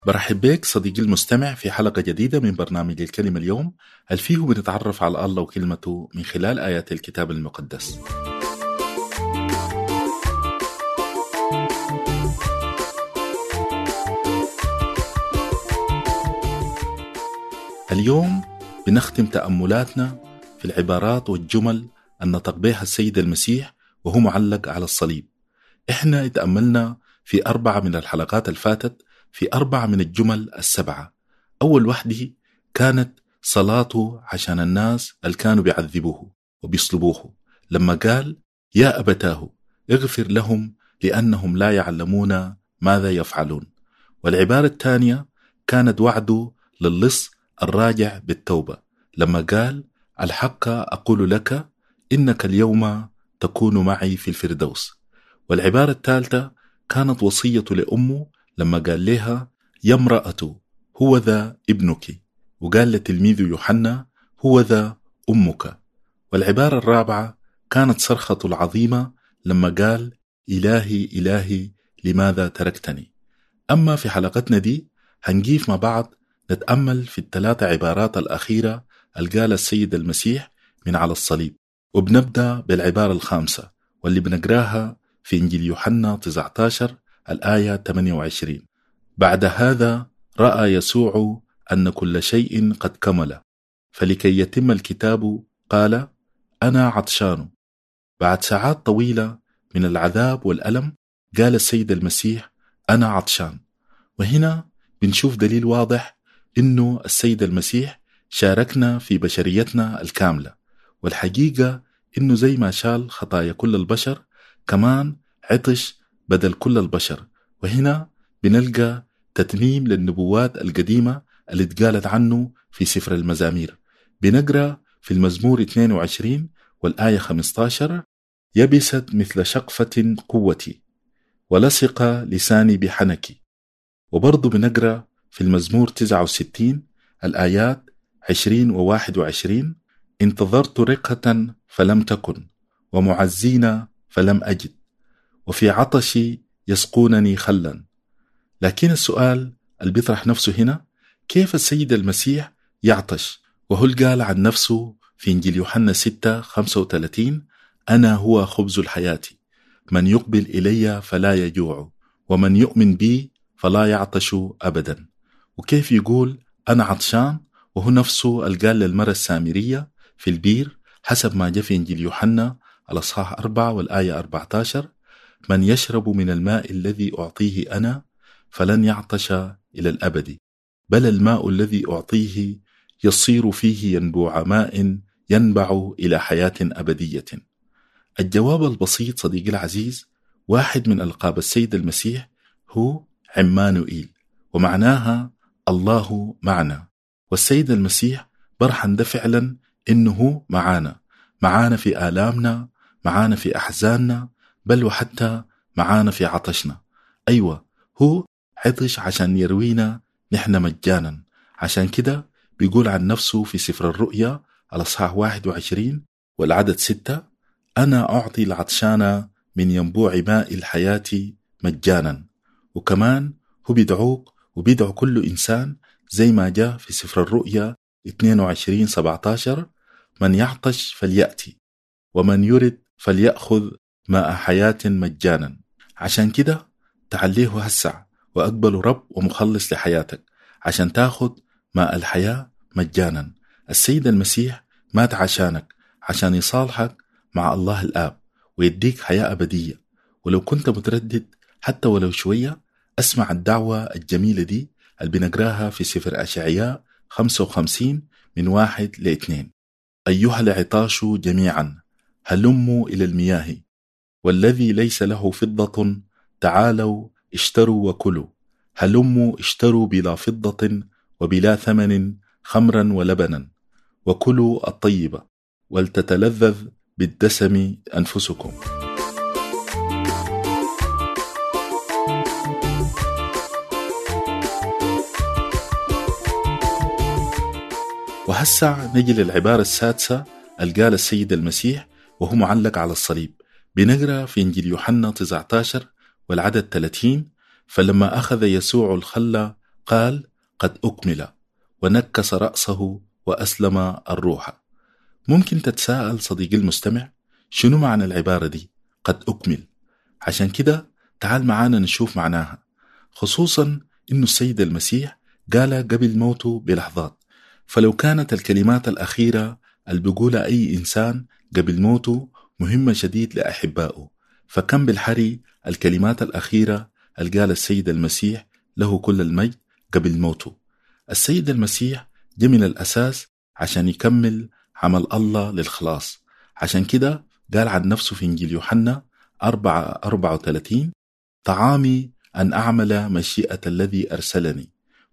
برحب بك صديقي المستمع في حلقة جديدة من برنامج الكلمة اليوم هل فيه بنتعرف على الله وكلمته من خلال آيات الكتاب المقدس اليوم بنختم تأملاتنا في العبارات والجمل النطق بها السيد المسيح وهو معلق على الصليب احنا تأملنا في أربعة من الحلقات الفاتت في أربعة من الجمل السبعة أول وحده كانت صلاته عشان الناس اللي كانوا بيعذبوه وبيصلبوه لما قال يا أبتاه اغفر لهم لأنهم لا يعلمون ماذا يفعلون والعبارة الثانية كانت وعده للص الراجع بالتوبة لما قال الحق أقول لك إنك اليوم تكون معي في الفردوس والعبارة الثالثة كانت وصية لأمه لما قال لها يا امرأة هو ذا ابنك وقال لتلميذه يوحنا هو ذا أمك والعبارة الرابعة كانت صرخة العظيمة لما قال إلهي إلهي لماذا تركتني أما في حلقتنا دي هنجيف مع بعض نتأمل في الثلاثة عبارات الأخيرة اللي قال السيد المسيح من على الصليب وبنبدأ بالعبارة الخامسة واللي بنقراها في إنجيل يوحنا 19 الآية 28 بعد هذا رأى يسوع أن كل شيء قد كمل فلكي يتم الكتاب قال أنا عطشان بعد ساعات طويلة من العذاب والألم قال السيد المسيح أنا عطشان وهنا بنشوف دليل واضح إنه السيد المسيح شاركنا في بشريتنا الكاملة والحقيقة إنه زي ما شال خطايا كل البشر كمان عطش بدل كل البشر وهنا بنلقى تتميم للنبوات القديمة اللي اتقالت عنه في سفر المزامير بنقرأ في المزمور 22 والآية 15 يبست مثل شقفة قوتي ولصق لساني بحنكي وبرضه بنقرأ في المزمور 69 الآيات 20 و 21 انتظرت رقة فلم تكن ومعزين فلم أجد وفي عطشي يسقونني خلا لكن السؤال اللي بيطرح نفسه هنا كيف السيد المسيح يعطش وهو قال عن نفسه في إنجيل يوحنا 6 35 أنا هو خبز الحياة من يقبل إلي فلا يجوع ومن يؤمن بي فلا يعطش أبدا وكيف يقول أنا عطشان وهو نفسه اللي قال للمرة السامرية في البير حسب ما جاء في إنجيل يوحنا الأصحاح 4 والآية 14 من يشرب من الماء الذي أعطيه أنا فلن يعطش إلى الأبد بل الماء الذي أعطيه يصير فيه ينبوع ماء ينبع إلى حياة أبدية الجواب البسيط صديقي العزيز واحد من ألقاب السيد المسيح هو عمانوئيل ومعناها الله معنا والسيد المسيح برهن ده فعلا إنه معانا معانا في آلامنا معانا في أحزاننا بل وحتى معانا في عطشنا أيوة هو عطش عشان يروينا نحن مجانا عشان كده بيقول عن نفسه في سفر الرؤيا الأصحاح 21 والعدد 6 أنا أعطي العطشان من ينبوع ماء الحياة مجانا وكمان هو بيدعوك وبيدعو كل إنسان زي ما جاء في سفر الرؤيا 22 17 من يعطش فليأتي ومن يرد فليأخذ ماء حياة مجانا عشان كده تعليه هسع وأقبله رب ومخلص لحياتك عشان تاخد ماء الحياة مجانا السيد المسيح مات عشانك عشان يصالحك مع الله الآب ويديك حياة أبدية ولو كنت متردد حتى ولو شوية أسمع الدعوة الجميلة دي اللي بنقراها في سفر أشعياء 55 من واحد لاثنين أيها العطاش جميعا هلموا إلى المياه والذي ليس له فضة تعالوا اشتروا وكلوا هلموا اشتروا بلا فضة وبلا ثمن خمرا ولبنا وكلوا الطيبة ولتتلذذ بالدسم أنفسكم وهسع نجي للعبارة السادسة اللي قال السيد المسيح وهو معلق على الصليب بنقرا في إنجيل يوحنا 19 والعدد 30 فلما أخذ يسوع الخل قال قد أكمل ونكس رأسه وأسلم الروح ممكن تتساءل صديقي المستمع شنو معنى العبارة دي قد أكمل عشان كده تعال معانا نشوف معناها خصوصا إنه السيد المسيح قال قبل موته بلحظات فلو كانت الكلمات الأخيرة اللي بيقولها أي إنسان قبل موته مهمة شديد لأحبائه فكم بالحري الكلمات الأخيرة اللي قال السيد المسيح له كل المجد قبل موته السيد المسيح جه من الأساس عشان يكمل عمل الله للخلاص عشان كده قال عن نفسه في إنجيل يوحنا 4 34 طعامي أن أعمل مشيئة الذي أرسلني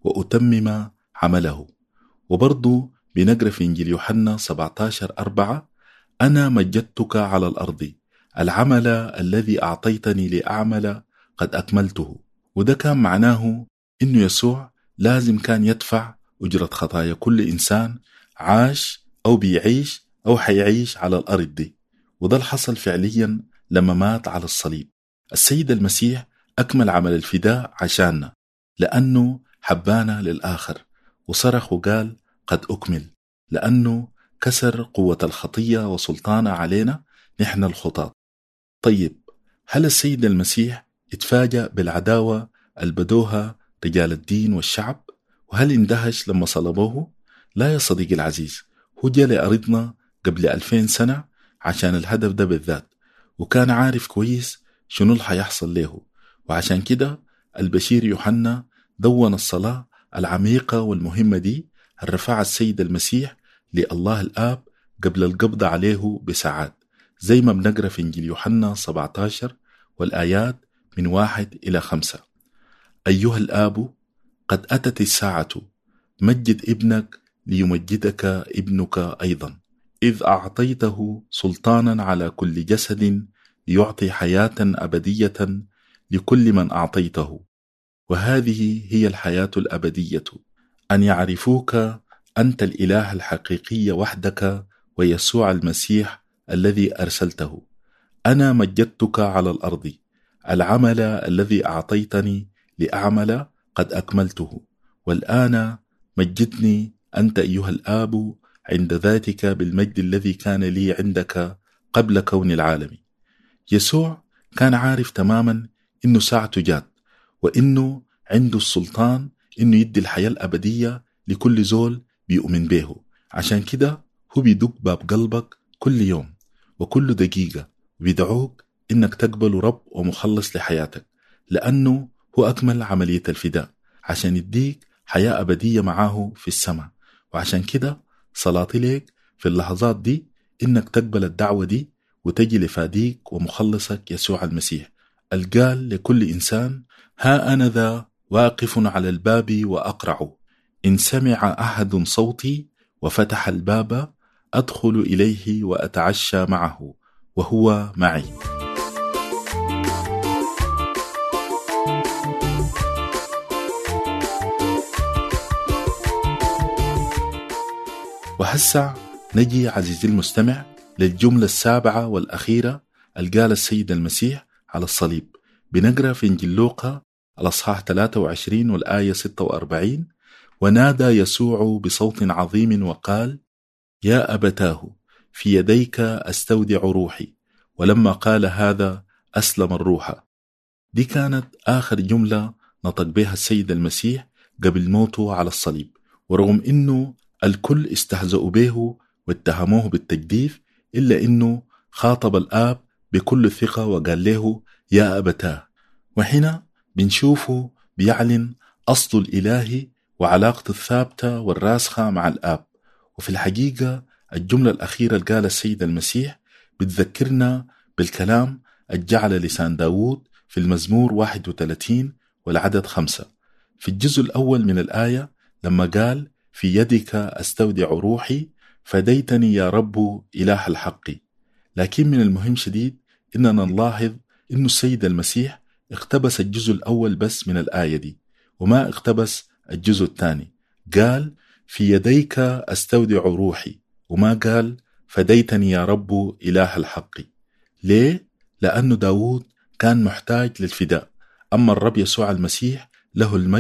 وأتمم عمله وبرضو بنقرأ في إنجيل يوحنا 17 4 أنا مجدتك على الأرض العمل الذي أعطيتني لأعمل قد أكملته وده كان معناه إنه يسوع لازم كان يدفع أجرة خطايا كل إنسان عاش أو بيعيش أو حيعيش على الأرض دي وده اللي حصل فعليا لما مات على الصليب السيد المسيح أكمل عمل الفداء عشاننا لأنه حبانا للآخر وصرخ وقال قد أكمل لأنه كسر قوة الخطية وسلطانها علينا نحن الخطاة طيب هل السيد المسيح اتفاجأ بالعداوة البدوها رجال الدين والشعب وهل اندهش لما صلبوه لا يا صديقي العزيز هو جاء لأرضنا قبل ألفين سنة عشان الهدف ده بالذات وكان عارف كويس شنو اللي حيحصل له وعشان كده البشير يوحنا دون الصلاة العميقة والمهمة دي الرفع السيد المسيح لله الآب قبل القبض عليه بساعات زي ما بنقرا في إنجيل يوحنا 17 والآيات من واحد إلى خمسة أيها الآب قد أتت الساعة مجد ابنك ليمجدك ابنك أيضا إذ أعطيته سلطانا على كل جسد يعطي حياة أبدية لكل من أعطيته وهذه هي الحياة الأبدية أن يعرفوك أنت الإله الحقيقي وحدك ويسوع المسيح الذي أرسلته أنا مجدتك على الأرض العمل الذي أعطيتني لأعمل قد أكملته والآن مجدني أنت أيها الآب عند ذاتك بالمجد الذي كان لي عندك قبل كون العالم يسوع كان عارف تماما إنه ساعته جات وإنه عنده السلطان إنه يدي الحياة الأبدية لكل زول بيؤمن به عشان كده هو بيدق باب قلبك كل يوم وكل دقيقة وبيدعوك إنك تقبل رب ومخلص لحياتك لأنه هو أكمل عملية الفداء عشان يديك حياة أبدية معاه في السماء وعشان كده صلاتي ليك في اللحظات دي إنك تقبل الدعوة دي وتجي لفاديك ومخلصك يسوع المسيح القال لكل إنسان ها أنا ذا واقف على الباب وأقرع إن سمع أحد صوتي وفتح الباب أدخل إليه وأتعشى معه وهو معي وهسع نجي عزيزي المستمع للجملة السابعة والأخيرة اللي قال السيد المسيح على الصليب بنقرأ في إنجيل لوقا الأصحاح 23 والآية 46 ونادى يسوع بصوت عظيم وقال يا أبتاه في يديك أستودع روحي ولما قال هذا أسلم الروح دي كانت آخر جملة نطق بها السيد المسيح قبل موته على الصليب ورغم إنه الكل استهزأوا به واتهموه بالتجديف إلا إنه خاطب الآب بكل ثقة وقال له يا أبتاه وهنا بنشوفه بيعلن أصل الإلهي وعلاقته الثابتة والراسخة مع الآب وفي الحقيقة الجملة الأخيرة اللي قالها السيد المسيح بتذكرنا بالكلام الجعل لسان داوود في المزمور 31 والعدد خمسة في الجزء الأول من الآية لما قال في يدك أستودع روحي فديتني يا رب إله الحق لكن من المهم شديد إننا نلاحظ إنه السيد المسيح اقتبس الجزء الأول بس من الآية دي وما اقتبس الجزء الثاني قال في يديك أستودع روحي وما قال فديتني يا رب إله الحق ليه؟ لأنه داود كان محتاج للفداء أما الرب يسوع المسيح له المجد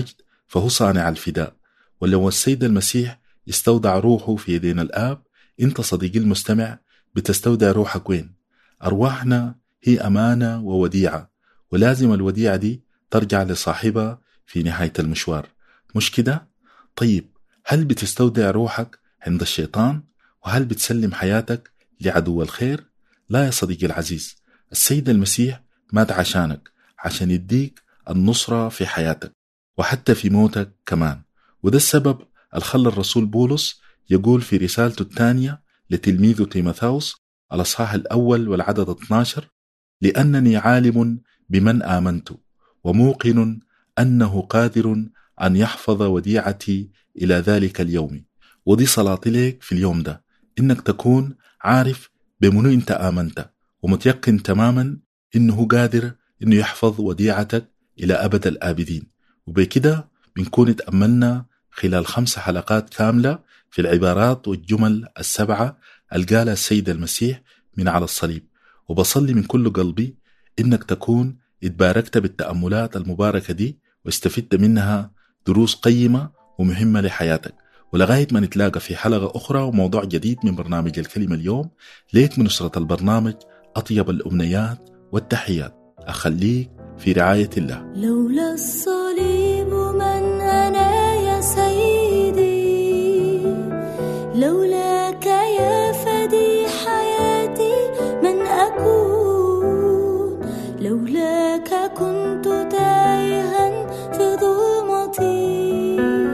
فهو صانع الفداء ولو السيد المسيح استودع روحه في يدين الآب أنت صديقي المستمع بتستودع روحك وين؟ أرواحنا هي أمانة ووديعة ولازم الوديعة دي ترجع لصاحبها في نهاية المشوار مش كده؟ طيب هل بتستودع روحك عند الشيطان؟ وهل بتسلم حياتك لعدو الخير؟ لا يا صديقي العزيز السيد المسيح مات عشانك عشان يديك النصرة في حياتك وحتى في موتك كمان وده السبب الخلى الرسول بولس يقول في رسالته الثانية لتلميذه تيموثاوس الأصحاح الأول والعدد 12 لأنني عالم بمن آمنت وموقن أنه قادر أن يحفظ وديعتي إلى ذلك اليوم ودي صلاتي لك في اليوم ده إنك تكون عارف بمنو أنت آمنت ومتيقن تماما إنه قادر إنه يحفظ وديعتك إلى أبد الآبدين وبكده بنكون اتأملنا خلال خمس حلقات كاملة في العبارات والجمل السبعة القالها السيد المسيح من على الصليب وبصلي من كل قلبي إنك تكون اتباركت بالتأملات المباركة دي واستفدت منها دروس قيمة ومهمة لحياتك ولغاية ما نتلاقى في حلقة أخرى وموضوع جديد من برنامج الكلمة اليوم ليك من نشرة البرنامج أطيب الأمنيات والتحيات أخليك في رعاية الله لولا الصليب من أنا يا سيدي لولاك يا فدي حياتي من أكون لولاك كنت تائها في ظلمتي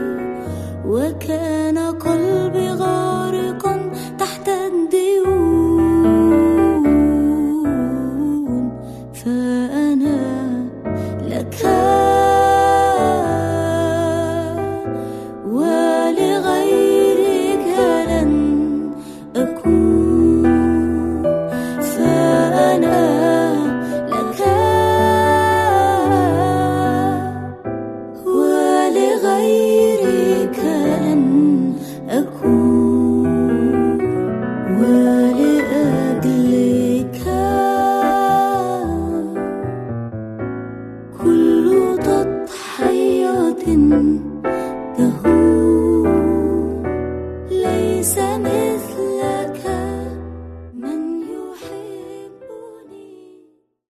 وكان قلبي غارقا تحت الديون فأنا لك ولغيرك لن أكون فأنا لك ولغيرك لن أكون ولأجلك كل تضحية